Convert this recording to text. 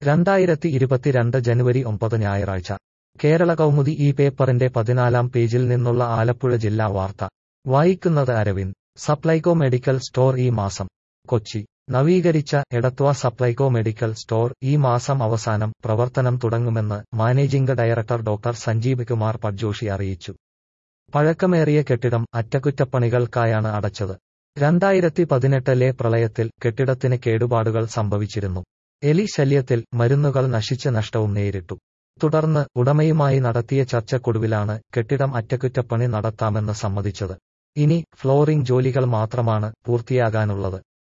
രണ്ടായിരത്തി ഇരുപത്തിരണ്ട് ജനുവരി ഒമ്പത് ഞായറാഴ്ച കേരള കൗമുദി ഈ പേപ്പറിന്റെ പതിനാലാം പേജിൽ നിന്നുള്ള ആലപ്പുഴ ജില്ലാ വാർത്ത വായിക്കുന്നത് അരവിന്ദ് സപ്ലൈകോ മെഡിക്കൽ സ്റ്റോർ ഈ മാസം കൊച്ചി നവീകരിച്ച എടത്വ സപ്ലൈകോ മെഡിക്കൽ സ്റ്റോർ ഈ മാസം അവസാനം പ്രവർത്തനം തുടങ്ങുമെന്ന് managing director doctor Sanjeev Kumar Padjoshi അറിയിച്ചു പഴക്കമേറിയ കെട്ടിടം അറ്റകുറ്റപ്പണികൾക്കായാണ് അടച്ചത് രണ്ടായിരത്തി പതിനെട്ടിലെ പ്രളയത്തിൽ കെട്ടിടത്തിന് കേടുപാടുകൾ സംഭവിച്ചിരുന്നു എലി ശല്യത്തിൽ മരുന്നുകൾ നശിച്ച നഷ്ടവും നേരിട്ടു തുടർന്ന് ഉടമയുമായി നടത്തിയ ചർച്ചക്കൊടുവിലാണ് കെട്ടിടം അറ്റകുറ്റപ്പണി നടത്താമെന്ന് സമ്മതിച്ചത് ഇനി ഫ്ലോറിംഗ് ജോലികൾ മാത്രമാണ് പൂർത്തിയാകാനുള്ളത്